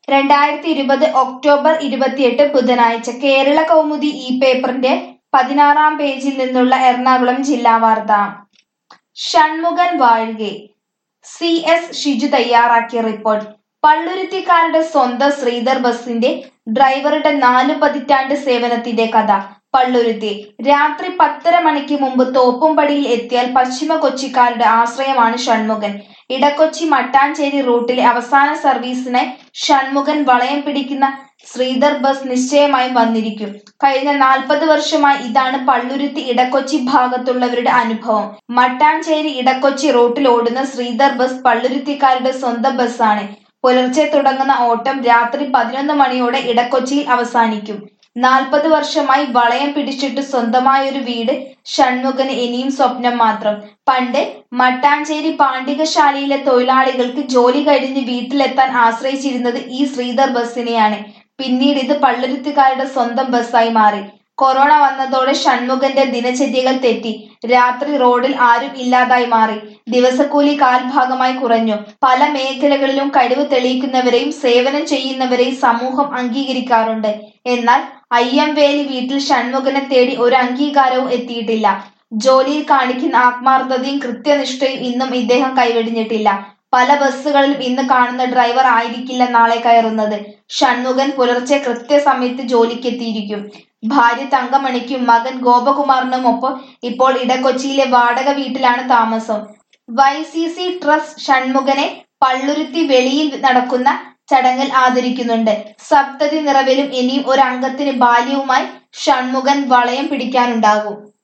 രണ്ടായിരത്തി ഇരുപത് ഒക്ടോബർ ഇരുപത്തിയെട്ട് ബുധനാഴ്ച കേരള കൗമുദി ഈ പേപ്പറിന്റെ പതിനാറാം പേജിൽ നിന്നുള്ള എറണാകുളം ജില്ലാ വാർത്ത ഷൺമുഖൻ വാഴ്കെ സി എസ് ഷിജു തയ്യാറാക്കിയ റിപ്പോർട്ട് പള്ളുരുത്തിക്കാരുടെ സ്വന്തം ശ്രീധർ ബസിന്റെ ഡ്രൈവറുടെ നാലു പതിറ്റാണ്ട് സേവനത്തിന്റെ കഥ പള്ളുരുത്തി രാത്രി പത്തര മണിക്ക് മുമ്പ് തോപ്പുംപടിയിൽ എത്തിയാൽ പശ്ചിമ കൊച്ചിക്കാരുടെ ആശ്രയമാണ് ഷൺമുഖൻ ഇടക്കൊച്ചി മട്ടാഞ്ചേരി റൂട്ടിലെ അവസാന സർവീസിനായി ഷൺമുഖൻ വളയം പിടിക്കുന്ന ശ്രീധർ ബസ് നിശ്ചയമായും വന്നിരിക്കും കഴിഞ്ഞ നാൽപ്പത് വർഷമായി ഇതാണ് പള്ളുരുത്തി ഇടക്കൊച്ചി ഭാഗത്തുള്ളവരുടെ അനുഭവം മട്ടാഞ്ചേരി ഇടക്കൊച്ചി റൂട്ടിൽ ഓടുന്ന ശ്രീധർ ബസ് പള്ളുരുത്തിക്കാരുടെ സ്വന്തം ബസ്സാണ് പുലർച്ചെ തുടങ്ങുന്ന ഓട്ടം രാത്രി പതിനൊന്ന് മണിയോടെ ഇടക്കൊച്ചിയിൽ അവസാനിക്കും നാൽപ്പത് വർഷമായി വളയം പിടിച്ചിട്ട് സ്വന്തമായൊരു വീട് ഷൺമുഖന് ഇനിയും സ്വപ്നം മാത്രം പണ്ട് മട്ടാഞ്ചേരി പാണ്ഡികശാലയിലെ തൊഴിലാളികൾക്ക് ജോലി കഴിഞ്ഞ് വീട്ടിലെത്താൻ ആശ്രയിച്ചിരുന്നത് ഈ ശ്രീധർ ബസ്സിനെയാണ് പിന്നീട് ഇത് പള്ളുരുത്തിക്കാരുടെ സ്വന്തം ബസ്സായി മാറി കൊറോണ വന്നതോടെ ഷൺമുഖന്റെ ദിനചര്യകൾ തെറ്റി രാത്രി റോഡിൽ ആരും ഇല്ലാതായി മാറി ദിവസക്കൂലി കാൽഭാഗമായി കുറഞ്ഞു പല മേഖലകളിലും കഴിവ് തെളിയിക്കുന്നവരെയും സേവനം ചെയ്യുന്നവരെയും സമൂഹം അംഗീകരിക്കാറുണ്ട് എന്നാൽ അയ്യംവേലി വീട്ടിൽ ഷൺമുഖനെ തേടി ഒരു അംഗീകാരവും എത്തിയിട്ടില്ല ജോലിയിൽ കാണിക്കുന്ന ആത്മാർത്ഥതയും കൃത്യനിഷ്ഠയും ഇന്നും ഇദ്ദേഹം കൈവെടിഞ്ഞിട്ടില്ല പല ബസ്സുകളിലും ഇന്ന് കാണുന്ന ഡ്രൈവർ ആയിരിക്കില്ല നാളെ കയറുന്നത് ഷൺമുഖൻ പുലർച്ചെ കൃത്യസമയത്ത് ജോലിക്കെത്തിയിരിക്കും ഭാര്യ തങ്കമണിക്കും മകൻ ഗോപകുമാറിനുമൊപ്പം ഇപ്പോൾ ഇടക്കൊച്ചിയിലെ വാടക വീട്ടിലാണ് താമസം വൈ സി സി ട്രസ്റ്റ് ഷൺമുഖനെ പള്ളുരുത്തി വെളിയിൽ നടക്കുന്ന ചടങ്ങിൽ ആദരിക്കുന്നുണ്ട് സപ്തതി നിറവിലും ഇനിയും ഒരു അംഗത്തിന് ബാല്യവുമായി ഷൺമുഖൻ വളയം പിടിക്കാനുണ്ടാകും